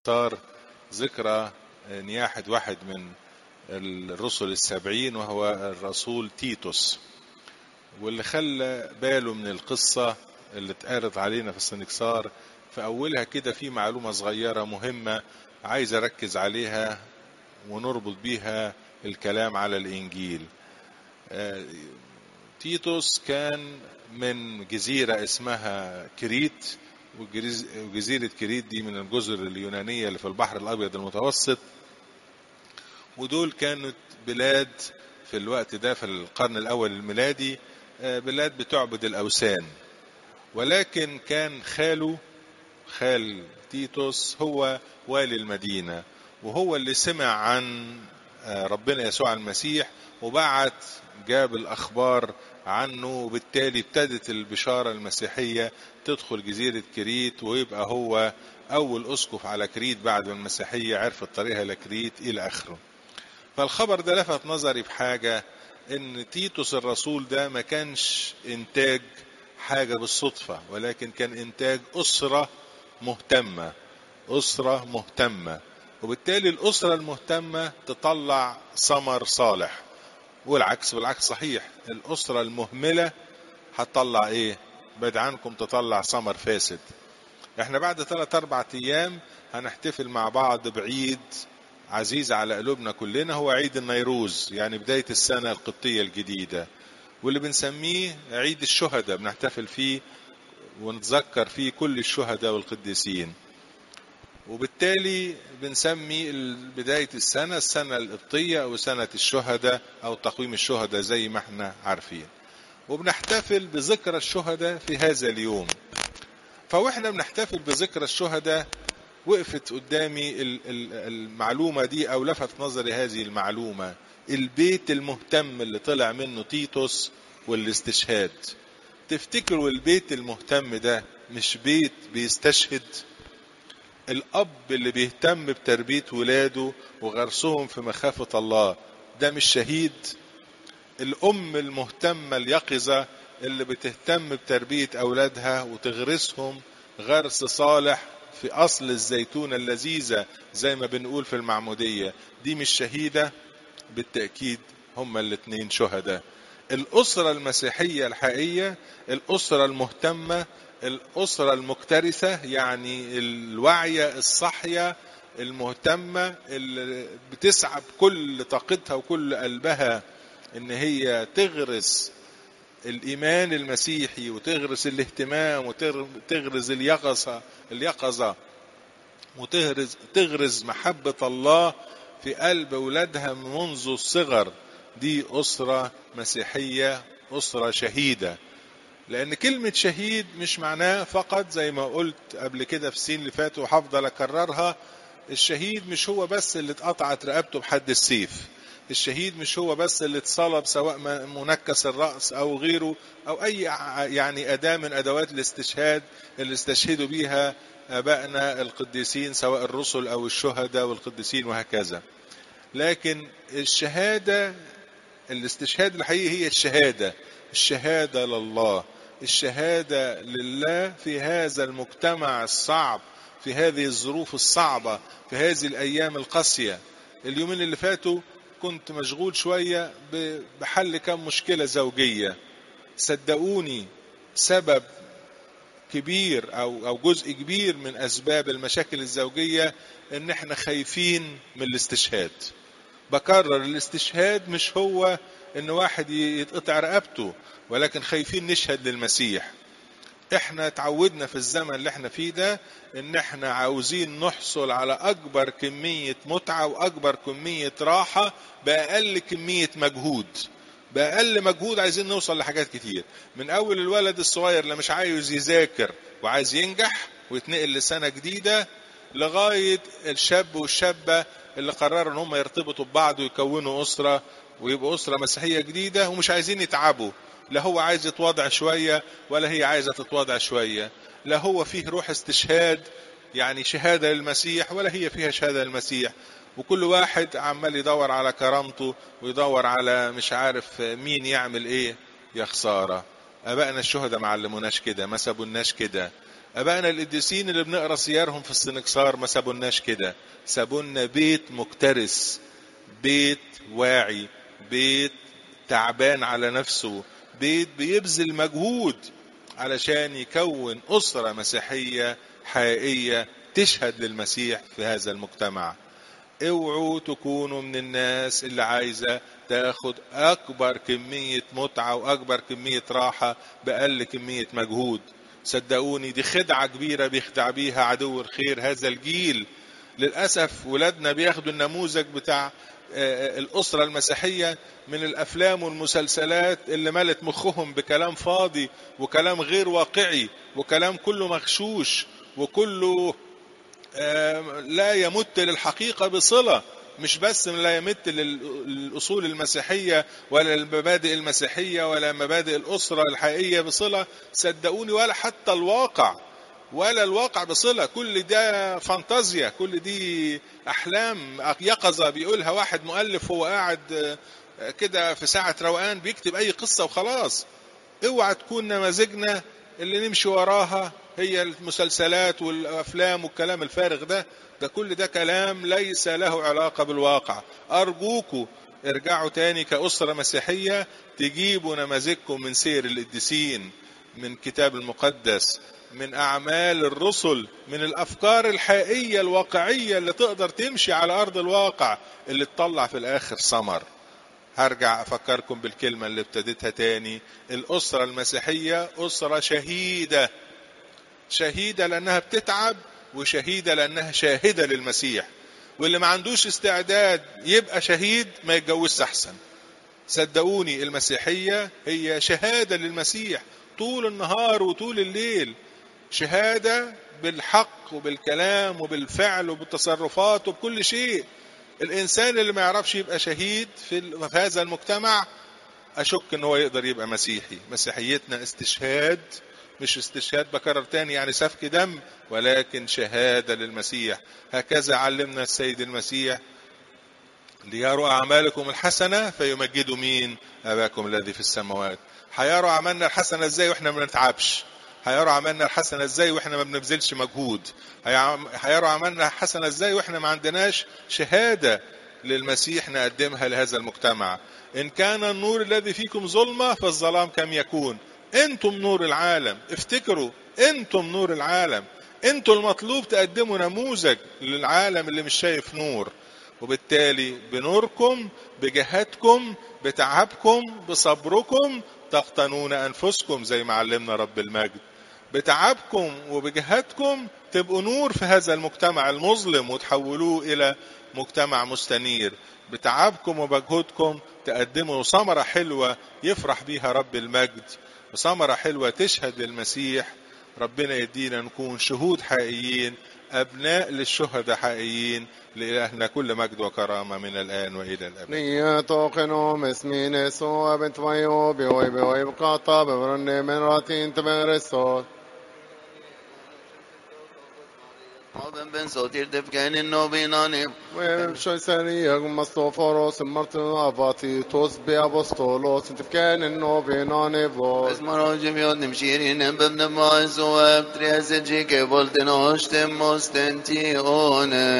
صار ذكرى نياحة واحد من الرسل السبعين وهو الرسول تيتوس واللي خلى باله من القصة اللي اتقالت علينا في السنكسار في أولها كده في معلومة صغيرة مهمة عايز أركز عليها ونربط بيها الكلام على الإنجيل تيتوس كان من جزيرة اسمها كريت وجزيرة كريت دي من الجزر اليونانية اللي في البحر الأبيض المتوسط ودول كانت بلاد في الوقت ده في القرن الأول الميلادي بلاد بتعبد الأوثان ولكن كان خاله خال تيتوس هو والي المدينة وهو اللي سمع عن ربنا يسوع المسيح وبعت جاب الأخبار عنه وبالتالي ابتدت البشارة المسيحية تدخل جزيرة كريت ويبقى هو أول أسقف على كريت بعد ما المسيحية عرفت طريقها لكريت إلى آخره فالخبر ده لفت نظري بحاجة إن تيتوس الرسول ده ما كانش إنتاج حاجة بالصدفة ولكن كان إنتاج أسرة مهتمة أسرة مهتمة وبالتالي الأسرة المهتمة تطلع ثمر صالح والعكس بالعكس صحيح الأسرة المهملة هتطلع إيه بعد عنكم تطلع ثمر فاسد احنا بعد ثلاث أربع أيام هنحتفل مع بعض بعيد عزيز على قلوبنا كلنا هو عيد النيروز يعني بداية السنة القبطية الجديدة واللي بنسميه عيد الشهداء بنحتفل فيه ونتذكر فيه كل الشهداء والقديسين وبالتالي بنسمي بداية السنة السنة القبطية أو سنة الشهداء أو تقويم الشهداء زي ما احنا عارفين وبنحتفل بذكرى الشهداء في هذا اليوم فواحنا بنحتفل بذكرى الشهداء وقفت قدامي المعلومة دي أو لفت نظري هذه المعلومة البيت المهتم اللي طلع منه تيتوس والاستشهاد تفتكروا البيت المهتم ده مش بيت بيستشهد الأب اللي بيهتم بتربية ولاده وغرسهم في مخافة الله ده مش شهيد الأم المهتمة اليقظة اللي بتهتم بتربية أولادها وتغرسهم غرس صالح في أصل الزيتونة اللذيذة زي ما بنقول في المعمودية دي مش شهيدة بالتأكيد هما الاتنين شهداء الأسرة المسيحية الحقيقية الأسرة المهتمة الأسرة المكترثة يعني الواعية الصحية المهتمة اللي بتسعى بكل طاقتها وكل قلبها ان هي تغرس الايمان المسيحي وتغرس الاهتمام وتغرس اليقظة اليقظة وتغرس تغرس محبة الله في قلب أولادها منذ الصغر دي أسرة مسيحية أسرة شهيدة لأن كلمة شهيد مش معناه فقط زي ما قلت قبل كده في السين اللي فاتوا وهفضل أكررها الشهيد مش هو بس اللي اتقطعت رقبته بحد السيف الشهيد مش هو بس اللي اتصلب سواء منكس الرأس أو غيره أو أي يعني أداة من أدوات الاستشهاد اللي استشهدوا بيها آبائنا القديسين سواء الرسل أو الشهداء والقديسين وهكذا لكن الشهادة الاستشهاد الحقيقي هي الشهادة الشهادة لله الشهادة لله في هذا المجتمع الصعب في هذه الظروف الصعبة في هذه الأيام القاسية اليومين اللي فاتوا كنت مشغول شوية بحل كم مشكلة زوجية صدقوني سبب كبير أو أو جزء كبير من أسباب المشاكل الزوجية إن إحنا خايفين من الاستشهاد. بكرر الاستشهاد مش هو إن واحد يتقطع رقبته ولكن خايفين نشهد للمسيح. إحنا اتعودنا في الزمن اللي إحنا فيه ده إن إحنا عاوزين نحصل على أكبر كمية متعة وأكبر كمية راحة بأقل كمية مجهود. بأقل مجهود عايزين نوصل لحاجات كتير من أول الولد الصغير اللي مش عايز يذاكر وعايز ينجح ويتنقل لسنة جديدة لغاية الشاب والشابة اللي قرروا ان هم يرتبطوا ببعض ويكونوا أسرة ويبقوا أسرة مسيحية جديدة ومش عايزين يتعبوا لا هو عايز يتواضع شوية ولا هي عايزة تتواضع شوية لا هو فيه روح استشهاد يعني شهادة للمسيح ولا هي فيها شهادة للمسيح وكل واحد عمال يدور على كرامته ويدور على مش عارف مين يعمل ايه يا خساره ابائنا الشهداء ما علموناش كده ما سابوناش كده ابائنا القديسين اللي بنقرا سيرهم في السنكسار ما سابولناش كده سابولنا بيت مكترث بيت واعي بيت تعبان على نفسه بيت بيبذل مجهود علشان يكون أسرة مسيحية حقيقية تشهد للمسيح في هذا المجتمع اوعوا تكونوا من الناس اللي عايزة تاخد أكبر كمية متعة وأكبر كمية راحة بأقل كمية مجهود صدقوني دي خدعة كبيرة بيخدع بيها عدو الخير هذا الجيل للأسف ولادنا بياخدوا النموذج بتاع الأسرة المسيحية من الأفلام والمسلسلات اللي ملت مخهم بكلام فاضي وكلام غير واقعي وكلام كله مغشوش وكله لا يمت للحقيقة بصلة مش بس لا يمت للأصول المسيحية ولا المبادئ المسيحية ولا مبادئ الأسرة الحقيقية بصلة صدقوني ولا حتى الواقع ولا الواقع بصلة كل ده فانتازيا كل دي أحلام يقظة بيقولها واحد مؤلف هو قاعد كده في ساعة روقان بيكتب أي قصة وخلاص اوعى تكون نماذجنا اللي نمشي وراها هي المسلسلات والأفلام والكلام الفارغ ده ده كل ده كلام ليس له علاقة بالواقع أرجوكوا ارجعوا تاني كأسرة مسيحية تجيبوا نماذجكم من سير القديسين من كتاب المقدس من أعمال الرسل من الأفكار الحقيقية الواقعية اللي تقدر تمشي على أرض الواقع اللي تطلع في الآخر ثمر هرجع أفكركم بالكلمة اللي ابتديتها تاني الأسرة المسيحية أسرة شهيدة شهيدة لأنها بتتعب وشهيدة لأنها شاهدة للمسيح واللي ما عندوش استعداد يبقى شهيد ما يتجوزش أحسن صدقوني المسيحية هي شهادة للمسيح طول النهار وطول الليل شهادة بالحق وبالكلام وبالفعل وبالتصرفات وبكل شيء الإنسان اللي ما يعرفش يبقى شهيد في هذا المجتمع أشك أنه هو يقدر يبقى مسيحي مسيحيتنا استشهاد مش استشهاد بكرر تاني يعني سفك دم ولكن شهادة للمسيح هكذا علمنا السيد المسيح ليروا أعمالكم الحسنة فيمجدوا مين أباكم الذي في السماوات هيروا عملنا الحسنة ازاي واحنا ما بنتعبش هيروا عملنا الحسنة ازاي واحنا ما بنبذلش مجهود هيروا عملنا الحسنة ازاي واحنا ما عندناش شهادة للمسيح نقدمها لهذا المجتمع ان كان النور الذي فيكم ظلمة فالظلام كم يكون انتم نور العالم افتكروا انتم نور العالم انتم المطلوب تقدموا نموذج للعالم اللي مش شايف نور وبالتالي بنوركم بجهادكم بتعبكم بصبركم تقتنون انفسكم زي ما علمنا رب المجد بتعبكم وبجهادكم تبقوا نور في هذا المجتمع المظلم وتحولوه الى مجتمع مستنير بتعبكم وبجهودكم تقدموا ثمرة حلوة يفرح بيها رب المجد وثمرة حلوة تشهد للمسيح ربنا يدينا نكون شهود حقيقيين أبناء للشهداء حقيقيين لإلهنا كل مجد وكرامة من الآن وإلى الأبد نياتوقنو مسمين سوى بنت ويو بيوي بيوي بقاطع ببرن من راتين تبرسوت Oben ben sotir defkenin nobinani وشوي سريع مستوفوروس مرتن أباتي توس بأبوستولوس تفكان إنه بيناني بوس Esmarogim yodnim shirin bem de mais o ab tres jike volten ostem ostenti one